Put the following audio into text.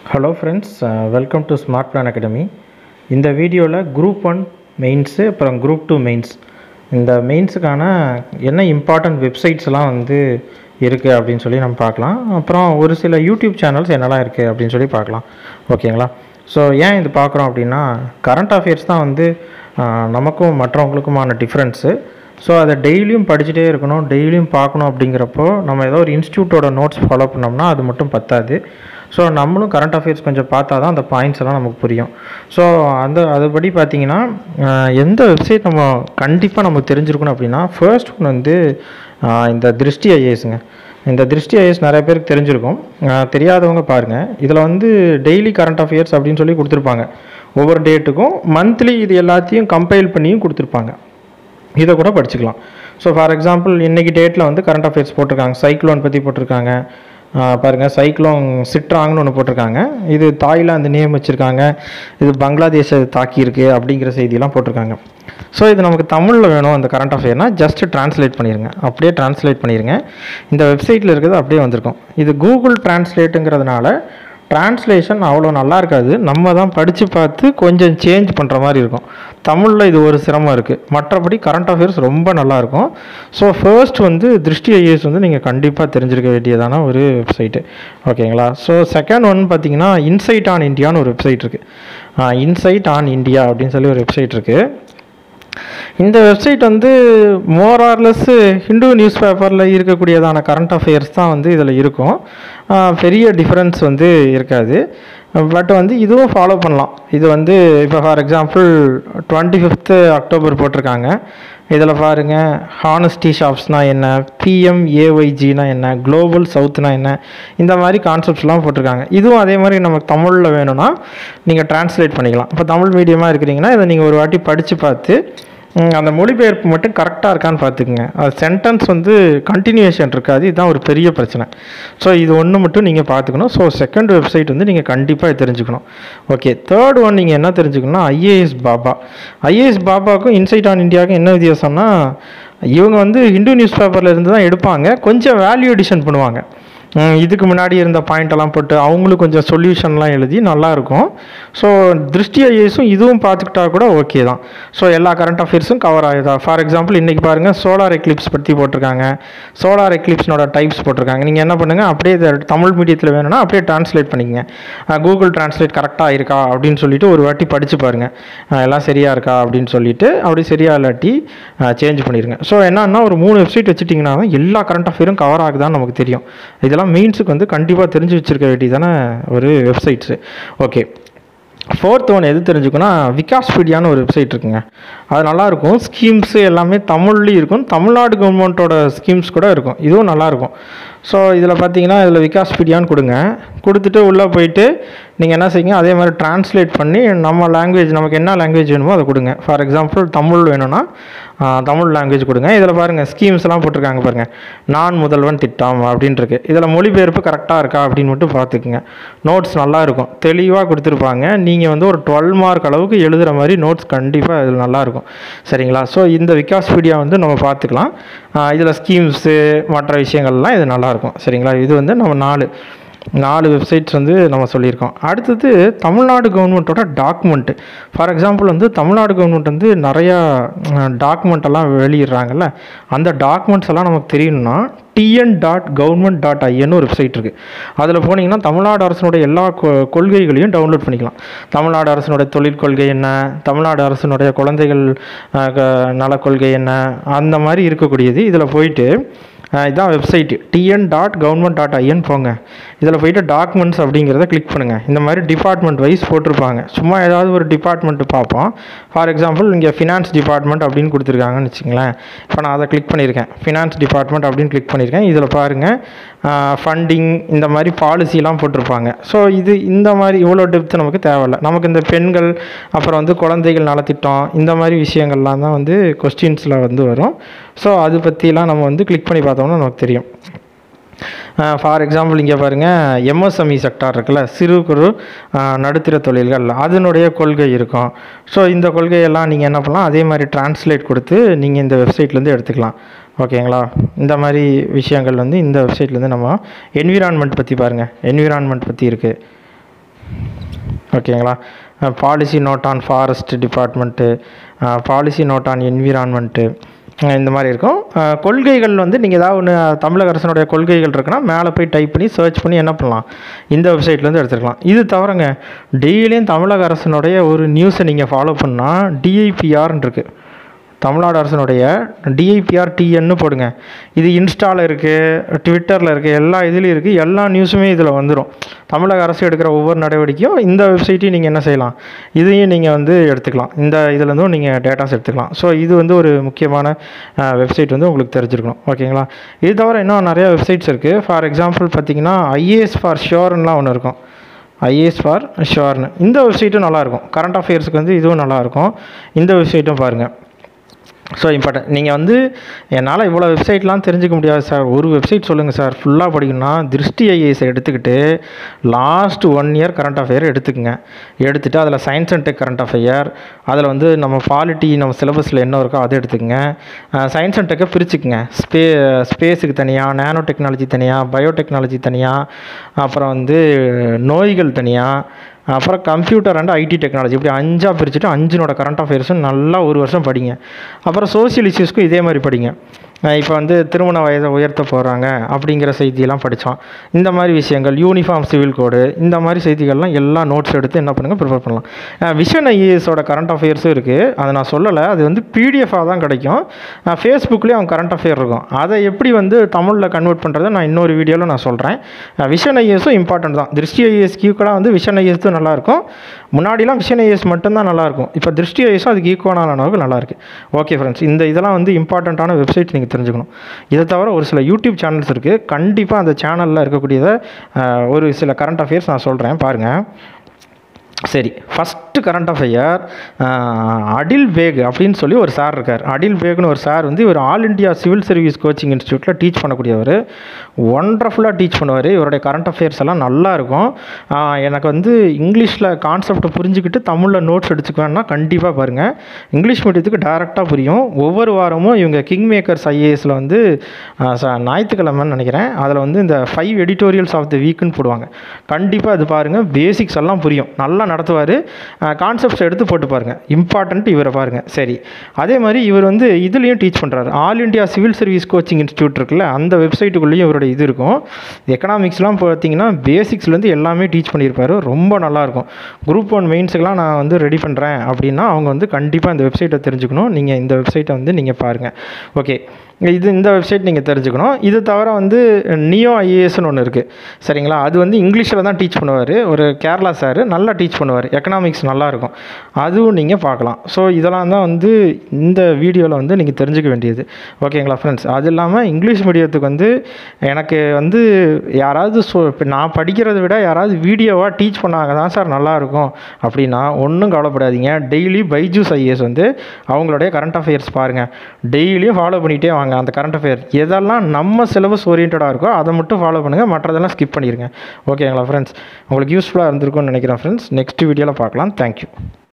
hello friends welcome to Smart Plan Academy இந்த வீடியோவில் group one mains அப்புறம் group two mains இந்த மெயின்ஸுக்கான என்ன இம்பார்ட்டன்ட் வெப்சைட்ஸ்லாம் வந்து இருக்குது அப்படின்னு சொல்லி நம்ம பார்க்கலாம் அப்புறம் ஒரு சில யூடியூப் சேனல்ஸ் என்னெல்லாம் இருக்குது அப்படின்னு சொல்லி பார்க்கலாம் ஓகேங்களா ஸோ ஏன் இது பார்க்குறோம் அப்படின்னா கரண்ட் அஃபேர்ஸ் தான் வந்து ஆஹ், நமக்கும் மற்றவங்களுக்குமான டிஃப்ரென்ஸு ஸோ அதை டெய்லியும் படிச்சுட்டே இருக்கணும் டெய்லியும் பார்க்கணும் அப்படிங்கிறப்போ நம்ம ஏதோ ஒரு இன்ஸ்டியூட்டோட நோட்ஸ் ஃபாலோ பண்ணோம்னா அது மட்டும் பத்தாது ஸோ நம்மளும் கரண்ட் அஃபேர்ஸ் கொஞ்சம் பார்த்தா தான் அந்த பாயிண்ட்ஸ் எல்லாம் நமக்கு புரியும் ஸோ அந்த அதுபடி பார்த்தீங்கன்னா ஆஹ், எந்த வெப்சைட் நம்ம கண்டிப்பாக நமக்கு தெரிஞ்சிருக்கணும் அப்படின்னா ஃபர்ஸ்ட் ஒன் வந்து ஆஹ், இந்த திருஷ்டி ஐஏஎஸ்ங்க இந்த திருஷ்டி ஐஎஸ் நிறைய பேருக்கு தெரிஞ்சிருக்கும் ஆஹ், தெரியாதவங்க பாருங்கள் இதில் வந்து டெய்லி கரண்ட் அஃபேர்ஸ் அப்படின்னு சொல்லி கொடுத்துருப்பாங்க ஒவ்வொரு டேட்டுக்கும் மந்த்லி இது எல்லாத்தையும் கம்பைல் பண்ணியும் கொடுத்துருப்பாங்க இதை கூட படிச்சுக்கலாம் ஸோ ஃபார் எக்ஸாம்பிள் இன்னைக்கு டேட்டில் வந்து கரண்ட் அஃபேர்ஸ் போட்டிருக்காங்க சைக்ளோன் பற்றி போட்டிருக்காங்க ஆஹ் பாருங்க சைக்ளோன் சிட்ராங்னு ஒன்று போட்டிருக்காங்க இது தாய்லாந்து நேம் வச்சுருக்காங்க இது பங்களாதேஷை தாக்கியிருக்கு அப்படிங்கிற செய்தியெல்லாம் போட்டிருக்காங்க ஸோ இது நமக்கு தமிழில் வேணும் அந்த கரண்ட் அஃபேர்னா ஜஸ்ட் ட்ரான்ஸ்லேட் பண்ணிடுங்க அப்படியே ட்ரான்ஸ்லேட் பண்ணிடுங்க இந்த வெப்சைட்டில் இருக்கிறது அப்படியே வந்திருக்கும் இது கூகுள் டிரான்ஸ்லேட்டுங்கிறதுனால டிரான்ஸ்லேஷன் அவ்வளோ நல்லா இருக்காது நம்ம தான் படித்து பார்த்து கொஞ்சம் சேஞ்ச் பண்ணுற மாதிரி இருக்கும் தமிழில் இது ஒரு சிரமம் இருக்குது மற்றபடி கரண்ட் அஃபேர்ஸ் ரொம்ப நல்லா இருக்கும் ஸோ ஃபர்ஸ்ட் வந்து திருஷ்டி ஐஏஎஸ் வந்து நீங்கள் கண்டிப்பாக தெரிஞ்சிருக்க வேண்டியதான ஒரு வெப்சைட்டு ஓகேங்களா ஸோ செகண்ட் ஒன் பார்த்தீங்கன்னா இன்சைட் ஆன் இந்தியான்னு ஒரு வெப்சைட் இருக்குது இன்சைட் ஆன் இந்தியா அப்படின்னு சொல்லி ஒரு வெப்சைட் இருக்குது இந்த வெப்சைட் வந்து மோரார்லெஸ் ஹிந்து நியூஸ் பேப்பரில் இருக்கக்கூடியதான கரண்ட் அஃபேர்ஸ் தான் வந்து இதில் இருக்கும் ஆஹ் பெரிய டிஃப்ரென்ஸ் வந்து இருக்காது பட் வந்து இதுவும் ஃபாலோ பண்ணலாம் இது வந்து இப்போ for example twenty fifth October போட்டிருக்காங்க இதில் பாருங்கள் ஹானஸ்டி ஷாப்ஸ்னா என்ன பிஎம்ஏஒய்ஜினா என்ன குளோபல் சவுத்னா என்ன இந்த மாதிரி கான்செப்ட்ஸ்லாம் போட்டிருக்காங்க இதுவும் அதே மாதிரி நமக்கு தமிழில் வேணும்னா நீங்கள் டிரான்ஸ்லேட் பண்ணிக்கலாம் இப்போ தமிழ் மீடியமாக இருக்கிறீங்கன்னா இதை நீங்கள் ஒரு வாட்டி படித்து பார்த்து ம், அந்த மொழிபெயர்ப்பு மட்டும் கரெக்டாக இருக்கான்னு பார்த்துக்குங்க அது சென்டென்ஸ் வந்து கண்டினியூஷன் இருக்காது இதுதான் ஒரு பெரிய பிரச்சனை ஸோ இது ஒன்று மட்டும் நீங்கள் பார்த்துக்கணும் ஸோ செகண்ட் வெப்சைட் வந்து நீங்கள் கண்டிப்பாக தெரிஞ்சுக்கணும் ஓகே தேர்ட் ஒன் நீங்கள் என்ன தெரிஞ்சுக்கணும்னா ஐஏஎஸ் பாபா ஐஏஎஸ் பாபாவுக்கும் இன்சைட் ஆன் இந்தியாவுக்கும் என்ன வித்தியாசம்னா இவங்க வந்து ஹிந்து நியூஸ் பேப்பரில் இருந்து தான் எடுப்பாங்க கொஞ்சம் வேல்யூ எடிஷன் பண்ணுவாங்க ம், இதுக்கு முன்னாடி இருந்த பாயிண்ட் எல்லாம் போட்டு அவங்களும் கொஞ்சம் சொல்யூஷன்லாம் எழுதி நல்லா இருக்கும் ஸோ திருஷ்டி ஐஏஎஸும் இதுவும் பார்த்துக்கிட்டா கூட ஓகே தான் ஸோ எல்லா கரண்ட் அஃபேர்ஸும் கவர் ஆகுதா ஃபார் எக்ஸாம்பிள் இன்றைக்கி பாருங்கள் சோலார் எக்லிப்ஸ் பற்றி போட்டிருக்காங்க சோலார் எக்லிப்ஸ்னோட டைப்ஸ் போட்டிருக்காங்க நீங்கள் என்ன பண்ணுங்கள் அப்படியே இதை தமிழ் மீடியத்தில் வேணும்னா அப்படியே ட்ரான்ஸ்லேட் பண்ணிக்கங்க கூகுள் ட்ரான்ஸ்லேட் கரெக்டாக இருக்கா அப்படின்னு சொல்லிட்டு ஒரு வாட்டி படித்து பாருங்கள் அஹ் எல்லாம் சரியாக இருக்கா அப்படின்னு சொல்லிட்டு அப்படி சரியா இல்லாட்டி சேஞ்ச் பண்ணிடுங்க ஸோ என்னன்னா ஒரு மூணு வெப்சைட் வச்சுட்டிங்கன்னா தான் எல்லா கரண்ட் அஃபேரும் கவர் ஆகுதான்னு நமக்கு தெரியும் இதெல்லாம் மெயின்ஸுக்கு வந்து கண்டிப்பாக தெரிஞ்சு வச்சிருக்க வேண்டியதான ஒரு வெப்சைட்ஸு ஓகே ஃபோர்த் ஒன் எது தெரிஞ்சுக்கணும்னா விகாஸ்பீடியான்னு ஒரு வெப்சைட் இருக்குங்க அது நல்லாயிருக்கும் ஸ்கீம்ஸு எல்லாமே தமிழ்லேயும் இருக்கும் தமிழ்நாடு கவர்மெண்ட்டோட ஸ்கீம்ஸ் கூட இருக்கும் இதுவும் நல்லாயிருக்கும் ஸோ இதில் பார்த்தீங்கன்னா இதில் விகாஸ்பீடியான்னு கொடுங்க கொடுத்துட்டு உள்ளே போயிட்டு நீங்கள் என்ன செய்யுங்க அதே மாதிரி டிரான்ஸ்லேட் பண்ணி நம்ம லாங்குவேஜ் நமக்கு என்ன லாங்குவேஜ் வேணுமோ அதை கொடுங்க ஃபார் எக்ஸாம்பிள் தமிழ் வேணும்னா ஆ, தமிழ் லாங்குவேஜ் கொடுங்க இதில் பாருங்கள் ஸ்கீம்ஸ்லாம் போட்டிருக்காங்க பாருங்கள் நான் முதல்வன் திட்டம் அப்படின்ட்டுருக்கு இதில் மொழிபெயர்ப்பு கரெக்டாக இருக்கா அப்படின்னு மட்டும் பார்த்துக்குங்க நோட்ஸ் நல்லா இருக்கும் தெளிவாக கொடுத்துருப்பாங்க நீங்கள் வந்து ஒரு டுவெல் மார்க் அளவுக்கு எழுதுகிற மாதிரி நோட்ஸ் கண்டிப்பாக இதில் நல்லா இருக்கும் சரிங்களா ஸோ இந்த விகாஸ்பீடியா வந்து நம்ம பார்த்துக்கலாம் இதில் ஸ்கீம்ஸு மற்ற விஷயங்கள்லாம் இது நல்லாயிருக்கும் சரிங்களா இது வந்து நம்ம நாலு நாலு வெப்சைட்ஸ் வந்து நம்ம சொல்லியிருக்கோம் அடுத்தது தமிழ்நாடு கவர்மெண்ட்டோட டாக்குமெண்ட்டு ஃபார் எக்ஸாம்பிள் வந்து தமிழ்நாடு கவர்மெண்ட் வந்து நிறையா டாக்குமெண்ட் எல்லாம் வெளியிடுறாங்கல்ல அந்த டாக்குமெண்ட்ஸ் எல்லாம் நமக்கு தெரியணும்னா டிஎன் டாட் கவர்மெண்ட் டாட் ஐஎன்னு ஒரு வெப்சைட் இருக்குது அதில் போனீங்கன்னா தமிழ்நாடு அரசினுடைய எல்லா கொ- கொள்கைகளையும் டவுன்லோட் பண்ணிக்கலாம் தமிழ்நாடு அரசினுடைய தொழில் கொள்கை என்ன தமிழ்நாடு அரசினுடைய குழந்தைகள் அஹ், க- நலக் கொள்கை என்ன அந்த மாதிரி இருக்கக்கூடியது இதில் போயிட்டு அஹ் இதான் website TN dot government dot IN போங்க இதில் போயிட்டு டாக்குமெண்ட்ஸ் அப்படிங்கிறத கிளிக் பண்ணுங்கள் இந்த மாதிரி டிபார்ட்மெண்ட் வைஸ் போட்டிருப்பாங்க சும்மா ஏதாவது ஒரு டிபார்ட்மெண்ட்டு பார்ப்போம் ஃபார் எக்ஸாம்பிள் இங்கே ஃபினான்ஸ் டிபார்ட்மெண்ட் அப்படின்னு கொடுத்துருக்காங்கன்னு வச்சுங்களேன் இப்போ நான் அதை கிளிக் பண்ணியிருக்கேன் ஃபினான்ஸ் டிபார்ட்மெண்ட் அப்படின்னு கிளிக் பண்ணியிருக்கேன் இதில் பாருங்கள் ஃபண்டிங் இந்த மாதிரி பாலிசிலாம் போட்டிருப்பாங்க ஸோ இது இந்த மாதிரி இவ்வளோ டெப்த் நமக்கு தேவையில்ல நமக்கு இந்த பெண்கள் அப்புறம் வந்து குழந்தைகள் நலத்திட்டம் இந்த மாதிரி விஷயங்கள்லாம் தான் வந்து கொஸ்டின்ஸில் வந்து வரும் ஸோ அது பற்றிலாம் நம்ம வந்து கிளிக் பண்ணி பார்த்தோம்னா நமக்கு தெரியும் ஃபார் எக்ஸாம்பிள் இங்கே பாருங்கள் எம்எஸ்எம்இ செக்டார் இருக்குல்ல சிறு குறு அஹ், நடுத்தர தொழில்கள் அதனுடைய கொள்கை இருக்கும் ஸோ இந்த கொள்கையெல்லாம் நீங்கள் என்ன பண்ணலாம் அதே மாதிரி டிரான்ஸ்லேட் கொடுத்து நீங்கள் இந்த வெப்சைட்லேருந்து எடுத்துக்கலாம் ஓகேங்களா இந்த மாதிரி விஷயங்கள் வந்து இந்த வெப்சைட்லேருந்து நம்ம என்விரான்மெண்ட் பற்றி பாருங்கள் என்விரான்மெண்ட் பற்றி இருக்குது ஓகேங்களா policy note on forest department policy note on environment இந்த மாதிரி இருக்கும் அஹ், கொள்கைகள் வந்து நீங்கள் ஏதாவது ஒன்று தமிழக அரசனுடைய கொள்கைகள் இருக்குன்னா மேலே போய் டைப் பண்ணி சர்ச் பண்ணி என்ன பண்ணலாம் இந்த வெப்சைட்லேருந்து எடுத்துக்கலாம் இது தவிரங்க டெய்லியும் தமிழக அரசனுடைய ஒரு நியூஸை நீங்கள் ஃபாலோ பண்ணால் டிஐபிஆர்னு இருக்குது தமிழ்நாடு அரசனுடைய டிஐபிஆர் டிஎன்னு போடுங்க இது இன்ஸ்டாவில் இருக்குது ட்விட்டரில் இருக்குது எல்லா இதுலேயும் இருக்குது எல்லா நியூஸுமே இதில் வந்துடும் தமிழக அரசு எடுக்கிற ஒவ்வொரு நடவடிக்கையும் இந்த வெப்சைட்டையும் நீங்கள் என்ன செய்யலாம் இதையும் நீங்கள் வந்து எடுத்துக்கலாம் இந்த இதுலேருந்தும் நீங்கள் டேட்டாஸ் எடுத்துக்கலாம் ஸோ இது வந்து ஒரு முக்கியமான வெப்சைட் வந்து உங்களுக்கு தெரிஞ்சிருக்கணும் ஓகேங்களா இது தவிர இன்னும் நிறைய வெப்சைட்ஸ் இருக்குது ஃபார் எக்ஸாம்பிள் பார்த்தீங்கன்னா ஐஏஎஸ் ஃபார் ஷியோர்லாம் ஒன்று இருக்கும் ஐஏஎஸ் ஃபார் ஷுவர்னு இந்த வெப்சைட்டும் நல்லாயிருக்கும் கரண்ட் அஃபேர்ஸ்க்கு வந்து இதுவும் நல்லாயிருக்கும் இந்த வெப்சைட்டும் பாருங்கள் ஸோ இம்பார்ட்டன்ட் நீங்கள் வந்து என்னால் இவ்வளோ வெப்சைட்லாம் தெரிஞ்சுக்க முடியாது சார் ஒரு வெப்சைட் சொல்லுங்கள் சார் ஃபுல்லாக படிக்கணும்னா திருஷ்டி ஐஏஎஸை எடுத்துக்கிட்டு last one year current affair எடுத்துக்கங்க எடுத்துகிட்டு அதில் science and tech current affair அதில் வந்து நம்ம பாலிட்டி நம்ம சிலபஸில் என்ன இருக்கோ அதை எடுத்துக்கங்க சயின்ஸ் அண்ட் டெக்கை பிரிச்சுக்குங்க ஸ்பே ஸ்பேஸுக்கு தனியாக நேனோ டெக்னாலஜி தனியாக பயோடெக்னாலஜி தனியாக அப்புறம் வந்து நோய்கள் தனியாக அப்புறம் கம்ப்யூட்டர் அண்ட் ஐடி டெக்னாலஜி இப்படி அஞ்சாக பிரிச்சுட்டு அஞ்சினோட கரண்ட் அஃபேர்ஸும் நல்லா ஒரு வருஷம் படிங்க அப்புறம் சோசியல் இஷ்யூஸ்க்கும் இதே மாதிரி படிங்க இப்போ வந்து திருமண வயதை உயர்த்த போகிறாங்க அப்படிங்கிற செய்தியெல்லாம் படித்தோம் இந்த மாதிரி விஷயங்கள் யூனிஃபார்ம் சிவில் கோடு இந்த மாதிரி செய்திகள்லாம் எல்லா நோட்ஸ் எடுத்து என்ன பண்ணுங்கள் ப்ரிப்பேர் பண்ணலாம் விஷன் ஐஏஎஸோட கரண்ட் அஃபேர்ஸும் இருக்குது அதை நான் சொல்லலை அது வந்து பிடிஎஃபாக தான் கிடைக்கும் ஃபேஸ்புக்லேயும் அவங்க கரண்ட் அஃபேர் இருக்கும் அதை எப்படி வந்து தமிழில் கன்வெர்ட் பண்ணுறதை நான் இன்னொரு வீடியோவில் நான் சொல்கிறேன் விஷன் ஐஏஎஸும் இம்பார்ட்டன்ட் தான் திருஷ்டி ஐஏஎஸ்க்கு ஈக்குவலாக வந்து விஷன் ஐஏஎஸ் தான் நல்லாயிருக்கும் முன்னாடிலாம் விஷன் ஐஏஎஸ் மட்டும்தான் நல்லாயிருக்கும் இப்போ திருஷ்டி ஐஏஎஸும் அதுக்கு ஈக்குவலான அளவுக்கு நல்லாயிருக்கு ஓகே ஃப்ரெண்ட்ஸ் இந்த இதெல்லாம் வந்து இம்பார்ட்டண்ட்டான வெப்சைட் நீங்கள் தெரிஞ்சுக்கணும் இதை தவிர ஒரு சில யூடியூப் சேனல்ஸ் இருக்குது கண்டிப்பாக அந்த சேனலில் இருக்கக்கூடியதை அஹ், ஒரு சில கரண்ட் அஃபேர்ஸ் நான் சொல்கிறேன் பாருங்கள் சரி ஃபஸ்ட்டு கரண்ட் அஃபையர் அடில் பேக் அப்படின்னு சொல்லி ஒரு சார் இருக்கார் அடில் பேக்னு ஒரு சார் வந்து இவர் all India civil service coaching இன்ஸ்டியூட்டில் டீச் பண்ணக்கூடியவர் ஒண்டர்ஃபுல்லாக டீச் பண்ணுவார் இவருடைய கரண்ட் அஃபேர்ஸ் எல்லாம் நல்லா இருக்கும் ஆஹ் எனக்கு வந்து இங்கிலீஷில் கான்செப்டை புரிஞ்சுக்கிட்டு தமிழில் நோட்ஸ் எடுத்துக்குவேன்னா கண்டிப்பாக பாருங்கள் இங்கிலீஷ் மீடியத்துக்கு டைரெக்டாக புரியும் ஒவ்வொரு வாரமும் இவங்க கிங் மேக்கர்ஸ் ஐஏஎஸில் வந்து ஆஹ் ச- ஞாயிற்றுக்கிழமைன்னு நினைக்கிறேன் அதில் வந்து இந்த ஃபைவ் எடிட்டோரியல்ஸ் ஆஃப் த வீக்குன்னு போடுவாங்க கண்டிப்பாக இது பாருங்கள் பேசிக்ஸ் எல்லாம் புரியும் நல்லா நடத்துவார் கான்செப்ட்ஸ் எடுத்து போட்டு பாருங்கள் இம்பார்ட்டன்ட் இவரை பாருங்கள் சரி அதே மாதிரி இவர் வந்து இதுலேயும் டீச் பண்ணுறாரு all India civil service coaching institute இருக்குல்ல அந்த வெப்சைட்டுக்குள்ளேயும் இவரோட இது இருக்கும் எக்கனாமிக்ஸ்லாம் பார்த்தீங்கன்னா பேசிக்ஸ்லேருந்து எல்லாமே டீச் பண்ணியிருப்பாரு ரொம்ப நல்லாயிருக்கும் குரூப் ஒன் மெயின்ஸுக்கெலாம் நான் வந்து ரெடி பண்ணுறேன் அப்படின்னா அவங்க வந்து கண்டிப்பாக இந்த வெப்சைட்டை தெரிஞ்சுக்கணும் நீங்கள் இந்த வெப்சைட்டை வந்து நீங்கள் பாருங்கள் ஓகே இது இந்த வெப்சைட் நீங்கள் தெரிஞ்சுக்கணும் இது தவிர வந்து நியோ ஐஏஎஸ்னு ஒன்று இருக்குது சரிங்களா அது வந்து இங்கிலீஷில் தான் டீச் பண்ணுவார் ஒரு கேரளா சார் நல்லா டீச் பண்ணுவார் எக்கனாமிக்ஸ் நல்லாயிருக்கும் அதுவும் நீங்கள் பார்க்கலாம் ஸோ இதெல்லாம் தான் வந்து இந்த வீடியோவில் வந்து நீங்கள் தெரிஞ்சுக்க வேண்டியது ஓகேங்களா ஃப்ரெண்ட்ஸ் அது இல்லாமல் இங்கிலீஷ் மீடியத்துக்கு வந்து எனக்கு வந்து யாராவது சொ இப்போ நான் படிக்கிறதை விட யாராவது வீடியோவாக டீச் பண்ணாங்க தான் சார் நல்லாயிருக்கும் அப்படின்னா ஒன்றும் கவலைப்படாதீங்க டெய்லி பைஜூஸ் ஐஏஎஸ் வந்து அவங்களுடைய கரண்ட் அஃபேர்ஸ் பாருங்கள் டெய்லியும் ஃபாலோ பண்ணிகிட்டே வாங்க அந்த கரண்ட் அஃபேர் எதெல்லாம் நம்ம சிலபஸ் ஓரியன்டாக இருக்கோ அதை மட்டும் ஃபாலோ பண்ணுங்கள் மற்றதெல்லாம் ஸ்கிப் பண்ணிடுங்க ஓகேங்களா ஃப்ரெண்ட்ஸ் உங்களுக்கு யூஸ்ஃபுல்லாக இருந்திருக்கும்னு நினைக்கிறேன் ஃப்ரெண்ட்ஸ் நெக்ஸ்ட் வீடியோவில் பார்க்கலாம் தேங்க்யூ